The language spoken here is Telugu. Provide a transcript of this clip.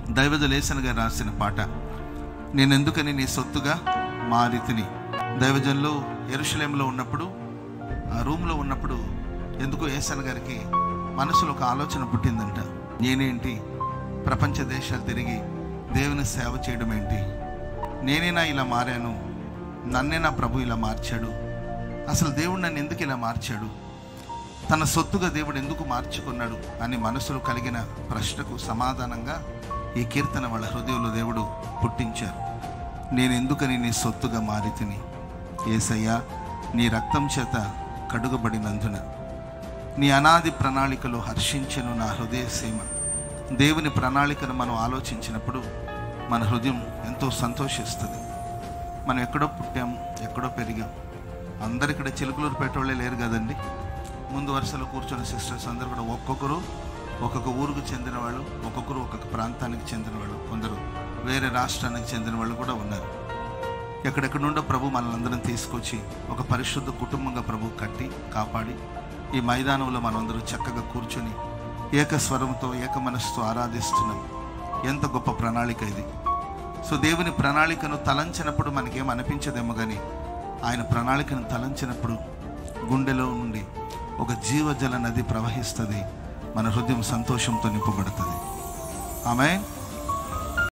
దైవజలేసన్ గారు రాసిన పాట నేను ఎందుకని నీ సొత్తుగా మారి తిని దైవజన్లు ఎరుషలేంలో ఉన్నప్పుడు ఆ రూమ్లో ఉన్నప్పుడు ఎందుకు ఏసన్ గారికి మనసులో ఒక ఆలోచన పుట్టిందంట నేనేంటి ప్రపంచ దేశాలు తిరిగి దేవుని సేవ చేయడం ఏంటి నేనేనా ఇలా మారాను నన్నే నా ప్రభు ఇలా మార్చాడు అసలు దేవుడు నన్ను ఎందుకు ఇలా మార్చాడు తన సొత్తుగా దేవుడు ఎందుకు మార్చుకున్నాడు అని మనసులో కలిగిన ప్రశ్నకు సమాధానంగా ఈ కీర్తన వాళ్ళ హృదయంలో దేవుడు పుట్టించారు నేను ఎందుకని నీ సొత్తుగా మారి తిని ఏసయ్యా నీ రక్తం చేత కడుగబడినందున నీ అనాది ప్రణాళికలో హర్షించను నా హృదయ సీమ దేవుని ప్రణాళికను మనం ఆలోచించినప్పుడు మన హృదయం ఎంతో సంతోషిస్తుంది మనం ఎక్కడో పుట్టాం ఎక్కడో పెరిగాం అందరు ఇక్కడ చిలుకలూరు పెట్టోళ్ళే లేరు కదండి ముందు వరుసలో కూర్చున్న సిస్టర్స్ అందరూ కూడా ఒక్కొక్కరు ఒక్కొక్క ఊరుకు చెందిన వాళ్ళు ఒక్కొక్కరు ఒక్కొక్క ప్రాంతానికి చెందిన వాళ్ళు కొందరు వేరే రాష్ట్రానికి చెందిన వాళ్ళు కూడా ఉన్నారు ఎక్కడెక్కడ నుండో ప్రభు మనల్ని తీసుకొచ్చి ఒక పరిశుద్ధ కుటుంబంగా ప్రభు కట్టి కాపాడి ఈ మైదానంలో మనందరూ చక్కగా కూర్చొని ఏక స్వరంతో ఏక మనసుతో ఆరాధిస్తున్నాం ఎంత గొప్ప ప్రణాళిక ఇది సో దేవుని ప్రణాళికను తలంచినప్పుడు మనకేం అనిపించదేమో కానీ ఆయన ప్రణాళికను తలంచినప్పుడు గుండెలో నుండి ఒక జీవజల నది ప్రవహిస్తుంది మన హృదయం సంతోషంతో నింపబడుతుంది ఆమె